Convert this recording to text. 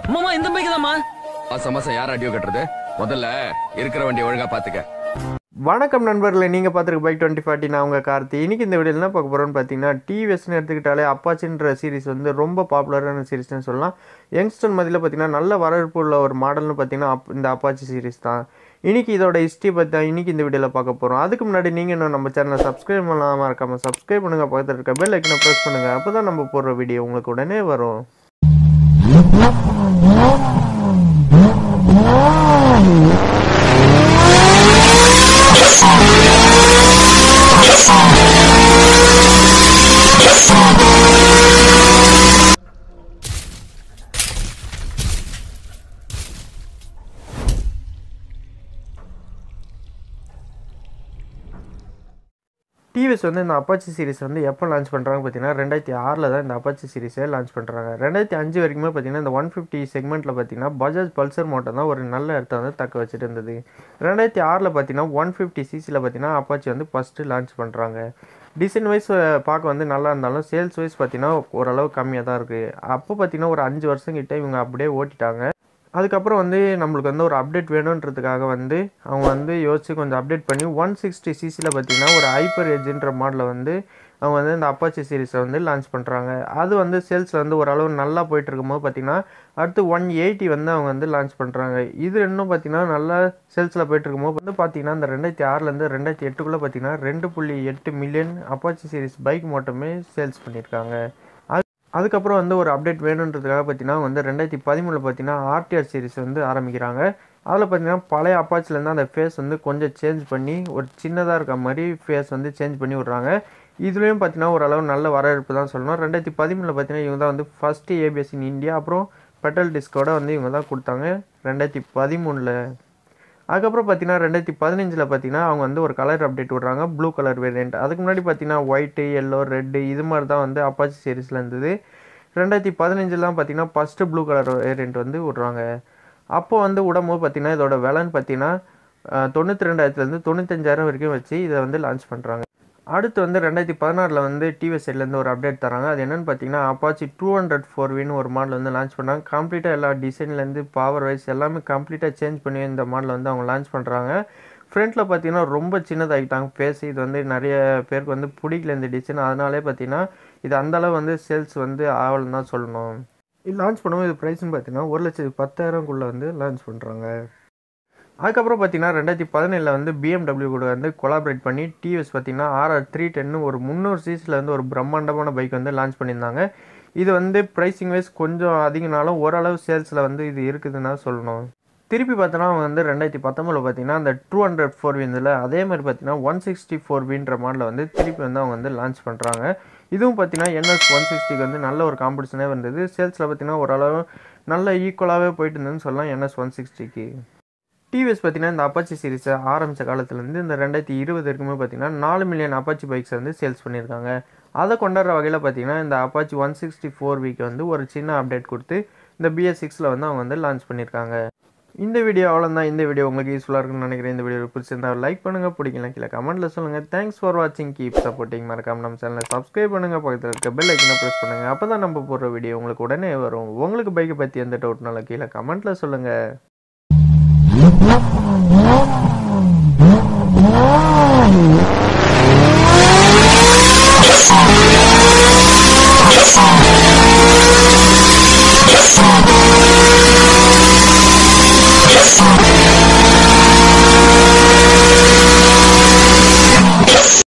மாமா இந்த பைக் தான்மா மாசம் மாசம் யார் அடியோ கட்டுறது முதல்ல இருக்கிற வண்டியை ஒழுங்கா பாத்துக்க வணக்கம் நண்பர்களே நீங்கள் பார்த்துருக்க பைக் டுவெண்ட்டி ஃபார்ட்டி நான் உங்கள் கார்த்தி இன்றைக்கி இந்த வீடியோவில் என்ன பார்க்க போகிறோம்னு பார்த்தீங்கன்னா டிவிஎஸ்னு எடுத்துக்கிட்டாலே அப்பாச்சின்ற சீரிஸ் வந்து ரொம்ப பாப்புலரான சீரிஸ்னு சொல்லலாம் யங்ஸ்டர் மதியில் பார்த்தீங்கன்னா நல்ல வரவேற்பு உள்ள ஒரு மாடல்னு பார்த்தீங்கன்னா அப் இந்த அப்பாச்சி சீரிஸ் தான் இன்றைக்கி இதோட ஹிஸ்ட்ரி பற்றி தான் இன்றைக்கி இந்த வீடியோவில் பார்க்க போகிறோம் அதுக்கு முன்னாடி நீங்கள் இன்னும் நம்ம சேனலை சப்ஸ்கிரைப் பண்ணாமல் இருக்காமல் சப்ஸ்கிரைப் பண்ணுங்கள் பக்கத்தில் இருக்க பெல் ஐக்கனை ப்ரெஸ் பண்ணுங்கள் அப்போ தான் நம்ம போடுற வீடியோ உங்களுக்கு உடனே வரும் டிவிஎஸ் வந்து இந்த அப்பாச்சி சீரிஸ் வந்து எப்போ லான்ச் பண்ணுறாங்க பார்த்தீங்கன்னா ரெண்டாயிரத்தி ஆறில் தான் இந்த அப்பாச்சி சீரிஸை லான்ச் பண்ணுறாங்க ரெண்டாயிரத்தி அஞ்சு வரைக்குமே பார்த்தீங்கன்னா இந்த ஒன் ஃபிஃப்டி செக்மெண்ட்டில் பார்த்தீங்கன்னா பஜாஜ் பல்சர் மோட்டர் தான் ஒரு நல்ல இடத்த வந்து தக்க வச்சுட்டு இருந்தது ரெண்டாயிரத்தி ஆறில் பார்த்தீங்கன்னா ஒன் ஃபிஃப்டி சிசியில் பார்த்தீங்கன்னா அப்பாச்சி வந்து ஃபஸ்ட்டு லான்ச் பண்ணுறாங்க டிசைன் வைஸ் பார்க்க வந்து நல்லா இருந்தாலும் சேல்ஸ் வைஸ் பார்த்தீங்கன்னா ஓரளவு கம்மியாக தான் இருக்குது அப்போ பார்த்தீங்கன்னா ஒரு அஞ்சு வருஷம் கிட்ட இவங்க அப்படியே ஓட்டிட்டாங்க அதுக்கப்புறம் வந்து நம்மளுக்கு வந்து ஒரு அப்டேட் வேணுன்றதுக்காக வந்து அவங்க வந்து யோசிச்சு கொஞ்சம் அப்டேட் பண்ணி ஒன் சிக்ஸ்டி சிசியில் பார்த்தீங்கன்னா ஒரு ஹைப்பர் எஜ்ஜுன்ற மாடலை வந்து அவங்க வந்து இந்த அப்பாச்சி சீரிஸை வந்து லான்ச் பண்ணுறாங்க அது வந்து சேல்ஸில் வந்து ஓரளவு நல்லா போயிட்டு இருக்கும்போது பார்த்தீங்கன்னா அடுத்து ஒன் எயிட்டி வந்து அவங்க வந்து லான்ச் பண்ணுறாங்க இது இன்னும் பார்த்தீங்கன்னா நல்லா சேல்ஸில் போயிட்டு இருக்கும்போது வந்து பார்த்தீங்கன்னா இந்த ரெண்டாயிரத்தி ஆறுலேருந்து ரெண்டாயிரத்தி எட்டுக்குள்ளே பார்த்தீங்கன்னா ரெண்டு புள்ளி எட்டு மில்லியன் அப்பாச்சி சீரிஸ் பைக் மட்டுமே சேல்ஸ் பண்ணியிருக்காங்க அதுக்கப்புறம் வந்து ஒரு அப்டேட் வேணுன்றதுக்காக பார்த்தீங்கன்னா வந்து ரெண்டாயிரத்தி பதிமூணில் பார்த்தீங்கன்னா ஆர்டிஆர் சீரிஸ் வந்து ஆரம்பிக்கிறாங்க அதில் பார்த்தீங்கன்னா பழைய அப்பாச்சிலேருந்து அந்த ஃபேஸ் வந்து கொஞ்சம் சேஞ்ச் பண்ணி ஒரு சின்னதாக இருக்க மாதிரி ஃபேஸ் வந்து சேஞ்ச் பண்ணி விட்றாங்க இதுலேயும் பார்த்தீங்கன்னா ஓரளவு நல்ல வரவேற்பு தான் சொல்லணும் ரெண்டாயிரத்தி பதிமூணில் பார்த்தீங்கன்னா இவங்க தான் வந்து ஃபஸ்ட்டு ஏபிஎஸ் இன் இந்தியா அப்புறம் பெட்டல் டிஸ்கோட வந்து இவங்க தான் கொடுத்தாங்க ரெண்டாயிரத்தி பதிமூணில் அதுக்கப்புறம் பார்த்தீங்கன்னா ரெண்டாயிரத்தி பதினஞ்சில் பார்த்தீங்கன்னா அவங்க வந்து ஒரு கலர் அப்டேட் விட்றாங்க ப்ளூ கலர் வேரியண்ட் அதுக்கு முன்னாடி பார்த்தீங்கன்னா ஒயிட்டு எல்லோ ரெட்டு இது மாதிரி தான் வந்து அப்பாச்சி சீரிஸில் இருந்தது ரெண்டாயிரத்தி பதினஞ்சில் தான் பார்த்தீங்கன்னா ஃபஸ்ட்டு ப்ளூ கலர் வேரியண்ட் வந்து விட்றாங்க அப்போ வந்து விடும்போது பார்த்தீங்கன்னா இதோட விலைன்னு பார்த்தீங்கன்னா தொண்ணூற்றி ரெண்டாயிரத்துலேருந்து தொண்ணூத்தஞ்சாயிரம் வரைக்கும் வச்சு இதை வந்து லான்ச் பண்ணுறாங்க அடுத்து வந்து ரெண்டாயிரத்தி பதினாறில் வந்து டிவிஎஸ் சைட்லேருந்து ஒரு அப்டேட் தராங்க அது என்னென்னு பார்த்தீங்கன்னா அப்பாச்சி டூ ஹண்ட்ரட் ஃபோர் வின்னு ஒரு மாடல் வந்து லான்ச் பண்ணாங்க கம்ப்ளீட்டாக எல்லா டிசைன்லேருந்து பவர் வைஸ் எல்லாமே கம்ப்ளீட்டாக சேஞ்ச் பண்ணி இந்த மாடல் வந்து அவங்க லான்ச் பண்ணுறாங்க ஃப்ரண்ட்டில் பார்த்தீங்கன்னா ரொம்ப சின்னதாகிட்டாங்க ஃபேஸ் இது வந்து நிறைய பேருக்கு வந்து பிடிக்கல இந்த டிசைன் அதனாலே பார்த்தீங்கன்னா இது அந்தளவு வந்து சேல்ஸ் வந்து ஆகலன்னு தான் சொல்லணும் இது லான்ச் பண்ணும்போது இது ப்ரைஸ்னு பார்த்தீங்கன்னா ஒரு லட்சத்து பத்தாயிரம்குள்ளே வந்து லான்ச் பண்ணுறாங்க அதுக்கப்புறம் பார்த்தீங்கன்னா ரெண்டாயிரத்தி பதினேழில் வந்து பிஎம்டபிள்யூ கூட வந்து கொலாபரேட் பண்ணி டிவிஎஸ் பார்த்தீங்கன்னா ஆர்ஆர் த்ரீ டென்னு ஒரு முந்நூறு சீஸில் வந்து ஒரு பிரம்மாண்டமான பைக் வந்து லான்ச் பண்ணியிருந்தாங்க இது வந்து ப்ரைஸிங் வைஸ் கொஞ்சம் அதிகனாலும் ஓரளவு சேல்ஸில் வந்து இது இருக்குதுன்னு தான் சொல்லணும் திருப்பி பார்த்தோன்னா அவங்க வந்து ரெண்டாயிரத்தி பத்தொம்பதில் பார்த்தீங்கன்னா அந்த டூ ஹண்ட்ரட் ஃபோர் வீன்ஸில் அதே மாதிரி பார்த்தீங்கன்னா ஒன் சிக்ஸ்டி ஃபோர் வீன்ற மாடலில் வந்து திருப்பி வந்து அவங்க வந்து லான்ச் பண்ணுறாங்க இதுவும் பார்த்தீங்கன்னா என்எஸ் ஒன் சிக்ஸ்டிக்கு வந்து நல்ல ஒரு காம்படிஷனே வந்தது சேல்ஸில் பார்த்தீங்கன்னா ஓரளவு நல்ல ஈக்குவலாகவே போயிட்டு இருந்ததுன்னு சொல்லலாம் என்எஸ் ஒன் சிக்ஸ்டிக்கு டிவிஎஸ் பார்த்தீங்கன்னா இந்த அப்பாச்சி சீரிஸை ஆரம்பித்த காலத்துலேருந்து இந்த ரெண்டாயிரத்தி இருபது வரைக்குமே பார்த்தீங்கன்னா நாலு மில்லியன் அப்பாச்சி பைக்ஸை வந்து சேல்ஸ் பண்ணியிருக்காங்க அதை கொண்டாடுற வகையில் பார்த்தீங்கன்னா இந்த Apache one sixty four week வந்து ஒரு சின்ன அப்டேட் கொடுத்து இந்த பிஎஸ் சிக்ஸில் வந்து அவங்க வந்து லான்ச் பண்ணியிருக்காங்க இந்த வீடியோ அவ்வளோதான் இந்த வீடியோ உங்களுக்கு யூஸ்ஃபுல்லாக இருக்குன்னு நினைக்கிறேன் இந்த வீடியோ பிடிச்சிருந்தா லைக் பண்ணுங்கள் பிடிக்கல கீழே கமெண்ட்டில் சொல்லுங்கள் தேங்க்ஸ் ஃபார் வாட்சிங் கீப் சப்போர்ட்டிங் மறக்காம நம்ம சேனலை சப்ஸ்கிரைப் பண்ணுங்கள் பக்கத்தில் இருக்க பெல் ஐக்கனை ப்ரெஸ் பண்ணுங்கள் அப்போ தான் நம்ம போடுற வீடியோ உங்களுக்கு உடனே வரும் உங்களுக்கு பைக்கை பற்றி எந்த டவுட்னாலும் கீழே கமெண்ட்டில் சொல்லுங்கள் Yes.